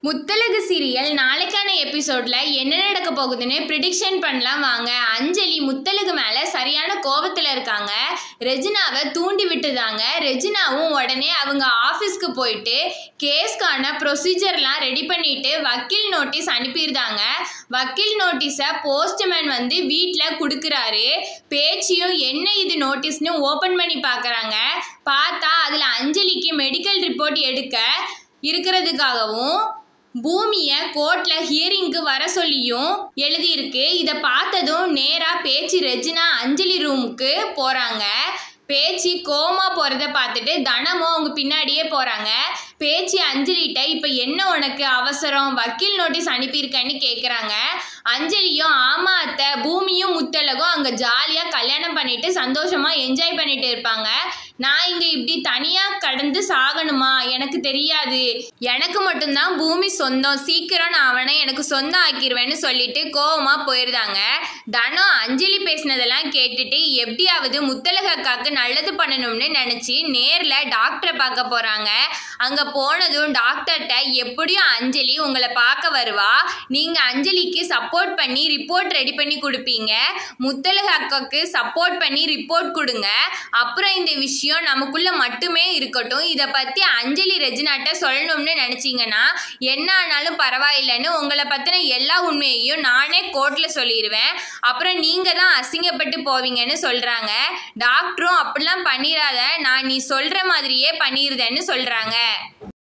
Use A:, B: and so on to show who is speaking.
A: Muthazhagu serial நாளைக்கான எபிசோட்ல என்ன நடக்க போகுதுன்னு ப்ரிடிக்ஷன் பண்ணலாம் வாங்க அஞ்சலி முத்தழகு மேல சரியான கோபத்துல இருக்காங்க ரெஜினாவை தூண்டி விட்டுதாங்க ரெஜினாவும் உடனே அவங்க ஆஃபீஸ்க்கு போயிட்டு கேஸ்க்கான ப்ரொசீஜர்லாம் ரெடி பண்ணிட்டு வக்கீல் நோட்டீஸ் அனுப்பியிருந்தாங்க வக்கீல் நோட்டீஸை போஸ்ட்மேன் வந்து வீட்டில் கொடுக்குறாரு பேச்சியும் என்ன இது நோட்டீஸ்னு ஓப்பன் பண்ணி பார்க்குறாங்க பார்த்தா அதில் அஞ்சலிக்கு மெடிக்கல் ரிப்போர்ட் எடுக்க இருக்கிறதுக்காகவும் பூமியை கோர்ட்டில் ஹியரிங்க்கு வர சொல்லியும் எழுதியிருக்கு இதை பார்த்ததும் நேராக பேச்சு ரெஜினா அஞ்சலி ரூமுக்கு போகிறாங்க பேச்சு கோமா போகிறத பார்த்துட்டு தனமும் அவங்க பின்னாடியே போகிறாங்க பேச்சு அஞ்சலிகிட்ட இப்போ என்ன உனக்கு அவசரம் வக்கீல் நோட்டீஸ் அனுப்பியிருக்கேன்னு கேட்குறாங்க அஞ்சலியும் ஆமா அத்தை பூமியும் முத்தழகும் அங்கே ஜாலியாக கல்யாணம் பண்ணிட்டு சந்தோஷமாக என்ஜாய் பண்ணிட்டு இருப்பாங்க நான் இங்கே இப்படி தனியாக கடந்து சாகணுமா எனக்கு தெரியாது எனக்கு மட்டும்தான் பூமி சொந்தம் சீக்கிரம் நான் அவனை எனக்கு சொந்தம் ஆக்கிடுவேன்னு சொல்லிட்டு கோவமாக போயிருந்தாங்க தனம் அஞ்சலி பேசினதெல்லாம் கேட்டுட்டு எப்படியாவது முத்தழக அக்காவுக்கு நல்லது பண்ணணும்னு நினச்சி நேரில் டாக்டரை பார்க்க போகிறாங்க அங்கே போனதும் டாக்டர்கிட்ட எப்படியும் அஞ்சலி உங்களை பார்க்க வருவா நீங்கள் அஞ்சலிக்கு சப்போர்ட் பண்ணி ரிப்போர்ட் ரெடி பண்ணி கொடுப்பீங்க முத்தழக அக்காவுக்கு சப்போர்ட் பண்ணி ரிப்போர்ட் கொடுங்க அப்புறம் இந்த விஷயம் நமக்குள்ள மட்டுமே இருக்கட்டும் இதை பற்றி அஞ்சலி ரெஜினாட்ட சொல்லணும்னு நினச்சிங்கன்னா என்ன ஆனாலும் பரவாயில்லைன்னு உங்களை பற்றின எல்லா உண்மையையும் நானே கோர்ட்டில் சொல்லிடுவேன் அப்புறம் நீங்கள் தான் அசிங்கப்பட்டு போவீங்கன்னு சொல்கிறாங்க டாக்டரும் அப்படிலாம் பண்ணிடாத நான் நீ சொல்கிற மாதிரியே பண்ணிடுதேன்னு சொல்கிறாங்க